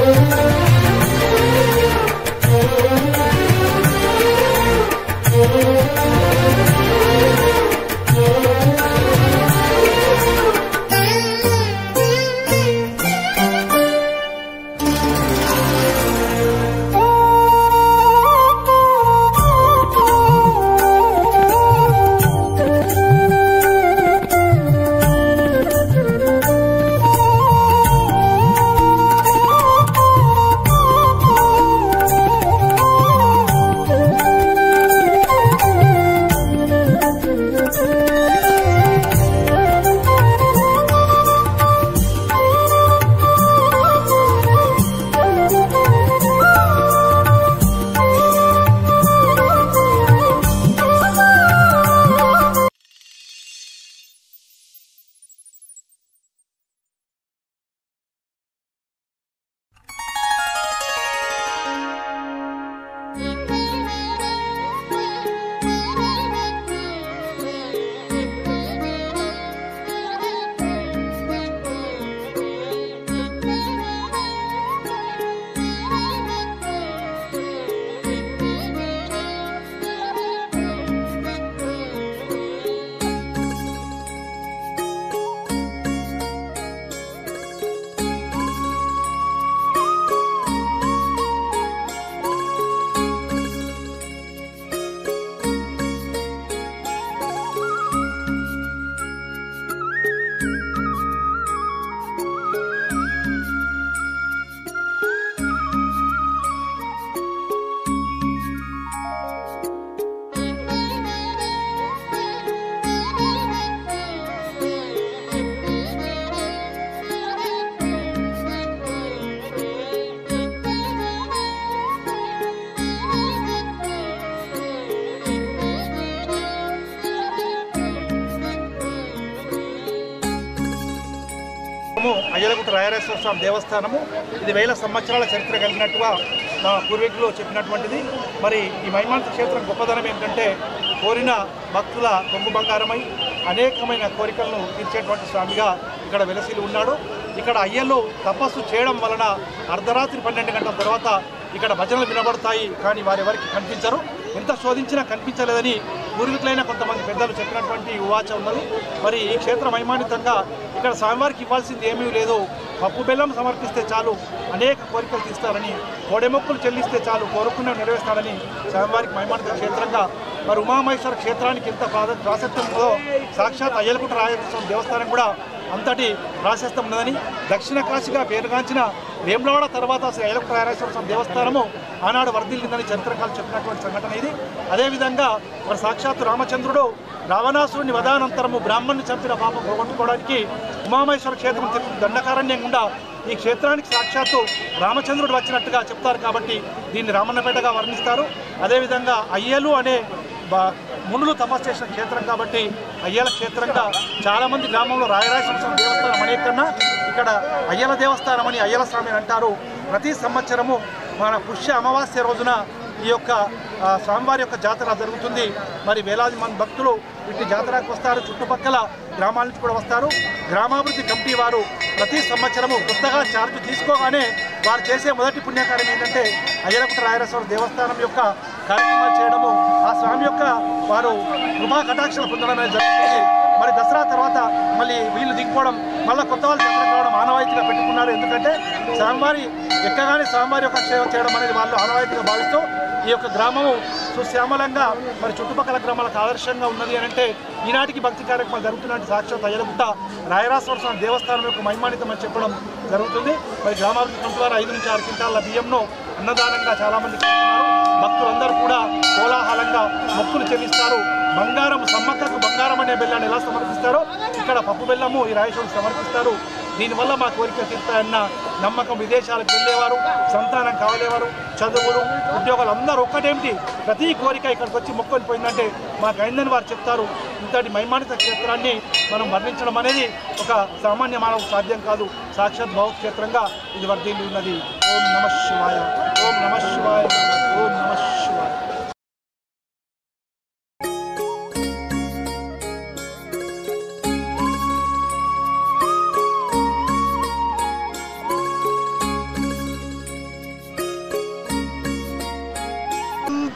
అయ్యలగుట్ట రాయరేశ్వర స్వామి దేవస్థానము ఇది వేల సంవత్సరాల చరిత్ర కలిగినట్టుగా మా పూర్వీకులు చెప్పినటువంటిది మరి ఈ మైమాంత క్షేత్రం గొప్పదనం ఏంటంటే కోరిన భక్తుల కొంగు బంగారమై అనేకమైన కోరికలను తీర్చేటువంటి స్వామిగా ఇక్కడ వెలసిల్లి ఉన్నాడు ఇక్కడ అయ్యలు తపస్సు చేయడం వలన అర్ధరాత్రి పన్నెండు గంటల తర్వాత ఇక్కడ భజనలు వినబడతాయి కానీ వారెవరికి కనిపించరు ఎంత శోధించినా కనిపించలేదని పూర్వీకులైన కొంతమంది పెద్దలు చెప్పినటువంటి ఉవాచ ఉన్నది మరి ఈ క్షేత్ర మహిమాన్వితంగా ఇక్కడ స్వామివారికి ఇవ్వాల్సింది ఏమీ లేదు పప్పు బెల్లం సమర్పిస్తే చాలు అనేక కోరికలు తీస్తారని కోడెమొక్కులు చెల్లిస్తే చాలు కోరుకున్న నెరవేస్తాడని స్వామివారికి మహిమాన్విత క్షేత్రంగా మరి ఉమామహేశ్వర క్షేత్రానికి ఎంత ప్రాధ- ప్రాశస్త్యం ఉందో సాక్షాత్ అయ్యలకుంట రాజేశ్వర దేవస్థానం కూడా అంతటి ప్రాశస్త్యం ఉన్నదని దక్షిణ కాశీగా పేరుగాంచిన వేములవాడ తర్వాత శ్రీ అయ్యలకుంట రాజేశ్వర స్వామి దేవస్థానము ఆనాడు వర్ధిల్లిందని చరిత్రకాలు చెప్పినటువంటి సంఘటన ఇది అదేవిధంగా మరి సాక్షాత్తు రామచంద్రుడు రావణాసురుని వదానంతరము బ్రాహ్మణ్ణి చంపిన పాపం పోగొట్టుకోవడానికి ఉమామహేశ్వర క్షేత్రం తిరుగు దండకారణ్యం గుండా ఈ క్షేత్రానికి సాక్షాత్తు రామచంద్రుడు వచ్చినట్టుగా చెప్తారు కాబట్టి దీన్ని రామన్నపేటగా వర్ణిస్తారు అదేవిధంగా అయ్యలు అనే బ- మునులు తపస్సు చేసిన క్షేత్రం కాబట్టి అయ్యల క్షేత్రంగా చాలామంది గ్రామంలో రాయరాజేశ్వర స్వామి దేవస్థానం అనే కన్నా ఇక్కడ అయ్యల దేవస్థానం అని అయ్యల స్వామి అని అంటారు ప్రతి సంవత్సరము మన పుష్య అమావాస్య రోజున ఈ యొక్క ఆ, స్వామివారి యొక్క జాతర జరుగుతుంది మరి వేలాది మంది భక్తులు ఇటు జాతరకు వస్తారు చుట్టుపక్కల గ్రామాల నుంచి కూడా వస్తారు గ్రామాభివృద్ధి కమిటీ వారు ప్రతి సంవత్సరము కొత్తగా ఛార్జ్ తీసుకోగానే వారు చేసే మొదటి పుణ్యకార్యం ఏంటంటే అయ్యలకుట రాయరేశ్వర దేవస్థానం యొక్క కార్యక్రమాలు చేయడము ఆ స్వామి యొక్క వారు కృపా కటాక్షలు పొందడం అనేది జరుగుతుంది మరి దసరా తర్వాత మళ్ళీ వీళ్ళు దిగిపోవడం మళ్ళీ కొత్త వాళ్ళు జాతరకు రావడం ఆనవాయితీగా పెట్టుకున్నారు ఎందుకంటే స్వామివారి ఎక్కగానే స్వామివారి యొక్క సేవ చేయడం అనేది వాళ్ళు ఆనవాయితీగా భావిస్తూ ఈ యొక్క గ్రామము సుశ్యామలంగా మరి చుట్టుపక్కల గ్రామాలకు ఆదర్శంగా ఉన్నది అని అంటే ఈనాటికి భక్తి కార్యక్రమాలు జరుగుతున్నట్టు సాక్షాత్ అయ్యలగుట్ట రాయరాశ్వర స్వామి దేవస్థానం యొక్క మహిమానితం అని చెప్పడం జరుగుతుంది మరి గ్రామాభివృద్ధి కమిటీ వారు ఐదు నుంచి ఆరు క్వింటాల బియ్యంను అన్నదానంగా చాలామంది చేస్తున్నారు భక్తులందరూ కూడా కోలాహలంగా మొక్కులు చెల్లిస్తారు బంగారం సమ్మక్కకు బంగారం అనే బెల్లాన్ని ఎలా సమర్పిస్తారో ఇక్కడ పప్పు బెల్లము ఈ రాయేశ్వరుడు సమర్పిస్తారు దీనివల్ల మా కోరిక తీరుతాయన్న నమ్మకం విదేశాలకు వెళ్ళేవారు సంతానం కావలేవారు చదువులు ఉద్యోగాలు అందరూ ఒక్కటేమిటి ప్రతి కోరిక ఇక్కడికి వచ్చి మొక్కొని పోయిందంటే మాకు అయిందని వారు చెప్తారు ఇంతటి మైమానిత క్షేత్రాన్ని మనం వర్ణించడం అనేది ఒక సామాన్య మానవ సాధ్యం కాదు సాక్షాత్ భావ క్షేత్రంగా ఇది వర్ధిల్లి ఉన్నది ఓం నమ శివాయ ఓం నమ శివాయ ఓం నమ శివాయ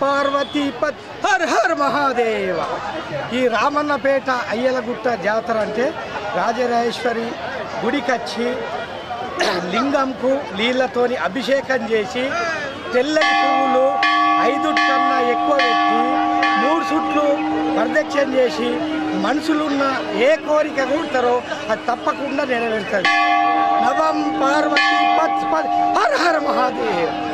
పార్వతీ పత్ హర్ హర్ మహాదేవ ఈ రామన్నపేట అయ్యలగుట్ట జాతర అంటే రాజరాజేశ్వరి గుడికచ్చి లింగంకు నీళ్ళతోని అభిషేకం చేసి తెల్లటి పువ్వులు ఐదు కన్నా ఎక్కువ పెట్టి మూడు సుట్లు ప్రదక్షిణ చేసి మనుషులున్న ఏ కోరిక కూడతారో అది తప్పకుండా నెరవేరుతుంది నవం పార్వతి పత్ పత్ హర్ హర్ మహాదేవ్